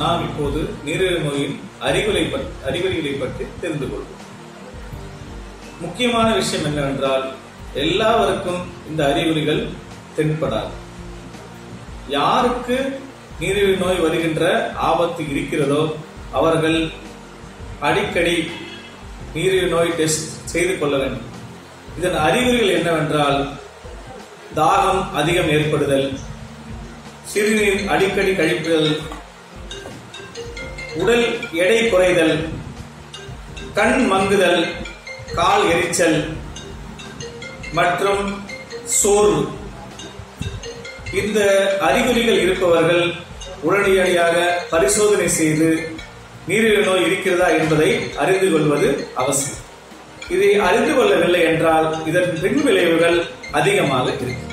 நாம் இப்போது நீரிழிவு நோயின் அறிகுறி பற்- அறிகுறிகளை பற்றி தெரிந்து கொள்வோம் முக்கியமான விஷயம் என்னவென்றால் எல்லாருக்கும் இந்த அறிகுறிகள் தென்படாது யாருக்கு நீரிழிவு நோய் வருகின்ற ஆபத்து இருக்கிறதோ அவர்கள் அடிக்கடி நீரிழிவு நோய் டெஸ்ட் செய்து கொள்ள வேண்டும் இதன் அறிகுறிகள் என்னவென்றால் தாகம் அதிகம் ஏற்படுதல் சிறுநீர் அடிக்கடி கழிப்புதல் உடல் எடை குறைதல் கண் மங்குதல் கால் எரிச்சல் மற்றும் சோர்வு இந்த அறிகுறிகள் இருப்பவர்கள் உடனடியாக பரிசோதனை செய்து நீரிழிவு நோய் இருக்கிறதா என்பதை அறிந்து கொள்வது அவசியம் இதை அறிந்து கொள்ளவில்லை என்றால் இதன் பின் விளைவுகள் அதிகமாக இருக்கும்